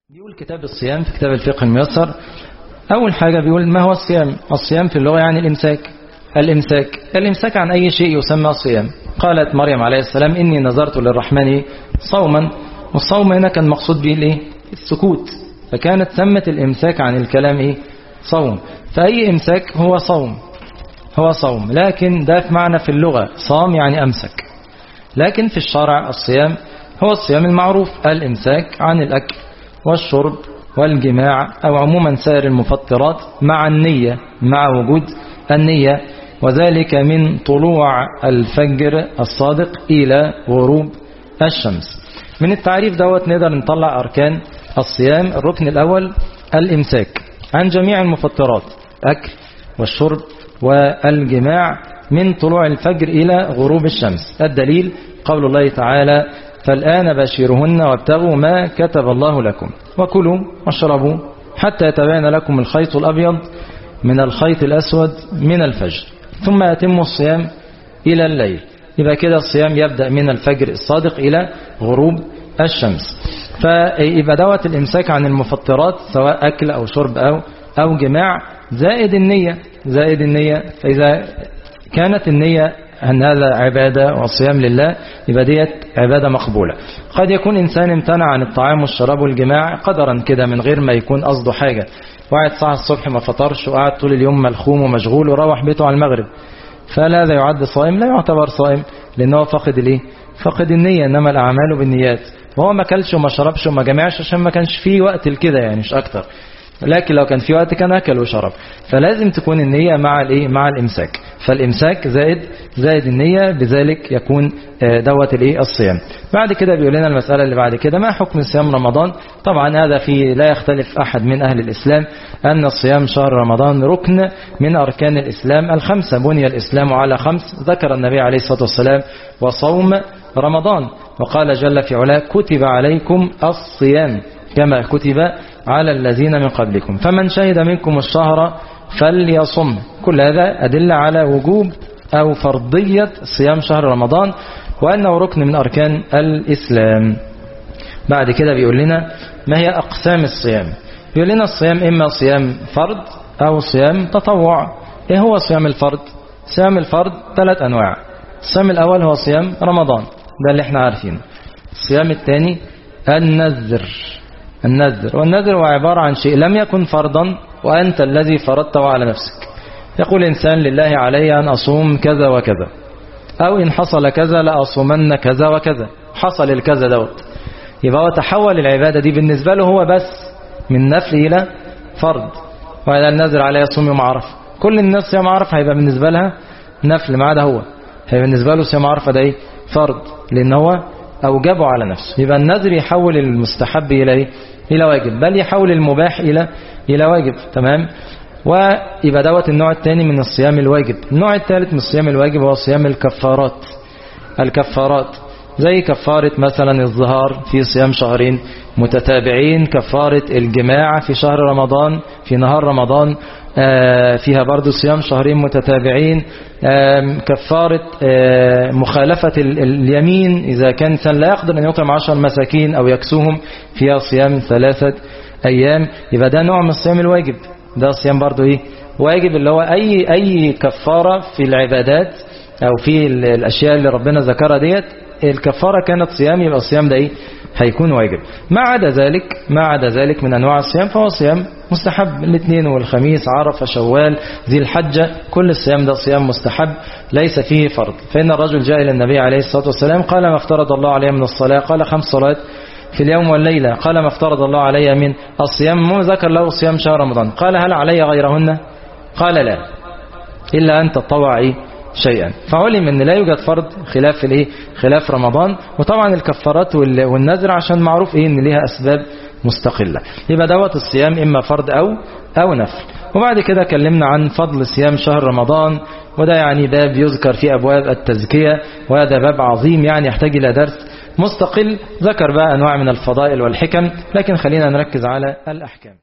بيقول كتاب الصيام في كتاب الفقه الميسر أول حاجة بيقول ما هو الصيام الصيام في اللغة يعني الإمساك الإمساك الإمساك عن أي شيء يسمى صيام قالت مريم عليه السلام إني نظرت للرحمن صوما والصوم هنا كان مقصود به الإيه؟ السكوت فكانت سمت الإمساك عن الكلام إيه؟ صوم فأي إمساك هو صوم هو صوم لكن ده في معنى في اللغة صام يعني أمسك لكن في الشرع الصيام هو الصيام المعروف الإمساك عن الأكل والشرب والجماع أو عموما سائر المفطرات مع النية مع وجود النية وذلك من طلوع الفجر الصادق إلى غروب الشمس من التعريف دوت نقدر نطلع أركان الصيام الركن الأول الإمساك عن جميع المفطرات أكل والشرب والجماع من طلوع الفجر إلى غروب الشمس الدليل قول الله تعالى فالآن باشرهن وابتغوا ما كتب الله لكم وكلوا واشربوا حتى يتبين لكم الخيط الأبيض من الخيط الأسود من الفجر ثم يتم الصيام إلى الليل يبقى كده الصيام يبدأ من الفجر الصادق إلى غروب الشمس فيبقى دوت الإمساك عن المفطرات سواء أكل أو شرب أو, أو جماع زائد النية زائد النية فإذا كانت النية أن هذا عبادة والصيام لله يبقى ديت عبادة مقبولة قد يكون إنسان امتنع عن الطعام والشراب والجماع قدرا كده من غير ما يكون قصده حاجة وقعد ساعة الصبح ما فطرش وقعد طول اليوم ملخوم ومشغول وروح بيته على المغرب فلا هذا يعد صائم لا يعتبر صائم لأنه فقد الايه فقد النية إنما الأعمال بالنيات وهو ما كلش وما شربش وما جمعش عشان ما كانش فيه وقت لكده يعني مش أكتر لكن لو كان في وقت كان أكل وشرب فلازم تكون النية مع الايه مع الإمساك فالإمساك زائد زائد النية بذلك يكون دوت الايه الصيام بعد كده بيقول لنا المسألة اللي بعد كده ما حكم صيام رمضان طبعا هذا في لا يختلف أحد من أهل الإسلام أن الصيام شهر رمضان ركن من أركان الإسلام الخمسة بني الإسلام على خمس ذكر النبي عليه الصلاة والسلام وصوم رمضان وقال جل في علاه كتب عليكم الصيام كما كتب على الذين من قبلكم فمن شهد منكم الشهر فليصم كل هذا أدلة على وجوب أو فرضية صيام شهر رمضان وأنه ركن من أركان الإسلام بعد كده بيقول لنا ما هي أقسام الصيام بيقول لنا الصيام إما صيام فرض أو صيام تطوع إيه هو صيام الفرض صيام الفرض ثلاث أنواع الصيام الأول هو صيام رمضان ده اللي احنا عارفينه الصيام الثاني النذر النذر والنذر هو عبارة عن شيء لم يكن فرضا وأنت الذي فرضته على نفسك يقول إنسان لله علي أن أصوم كذا وكذا أو إن حصل كذا لأصومن كذا وكذا حصل الكذا دوت يبقى هو تحول العبادة دي بالنسبة له هو بس من نفل إلى فرض وإذا النذر عليه يصوم يوم عرفة كل الناس يوم عرفة هيبقى بالنسبة لها نفل ما عدا هو هيبقى بالنسبة له يوم عرفة ده إيه فرض لأن هو أوجبه على نفسه يبقى النذر يحول المستحب إلى إيه إلى واجب بل يحول المباح إلى إلى واجب تمام ويبقى دوت النوع الثاني من الصيام الواجب النوع الثالث من الصيام الواجب هو صيام الكفارات الكفارات زي كفارة مثلا الظهار في صيام شهرين متتابعين كفارة الجماع في شهر رمضان في نهار رمضان فيها برضو صيام شهرين متتابعين كفارة مخالفة اليمين إذا كان إنسان لا يقدر أن يطعم عشر مساكين أو يكسوهم فيها صيام ثلاثة أيام يبقى ده نوع من الصيام الواجب ده صيام برضو إيه واجب اللي هو أي أي كفارة في العبادات أو في الأشياء اللي ربنا ذكرها ديت الكفارة كانت صيام يبقى الصيام ده إيه هيكون واجب ما عدا ذلك ما عدا ذلك من أنواع الصيام فهو صيام مستحب الاثنين والخميس عرفة شوال ذي الحجة كل الصيام ده صيام مستحب ليس فيه فرض فإن الرجل جاء إلى النبي عليه الصلاة والسلام قال ما افترض الله عليه من الصلاة قال خمس صلوات في اليوم والليلة قال ما افترض الله علي من الصيام مو ذكر له صيام شهر رمضان قال هل علي غيرهن قال لا إلا أن تطوع إيه شيئا فعلم ان لا يوجد فرض خلاف الايه خلاف رمضان وطبعا الكفارات والنذر عشان معروف ايه ان ليها اسباب مستقلة يبقى دوت الصيام اما فرض او او نفل وبعد كده اتكلمنا عن فضل صيام شهر رمضان وده يعني باب يذكر في ابواب التزكية وهذا باب عظيم يعني يحتاج الى درس مستقل ذكر بقى انواع من الفضائل والحكم لكن خلينا نركز على الاحكام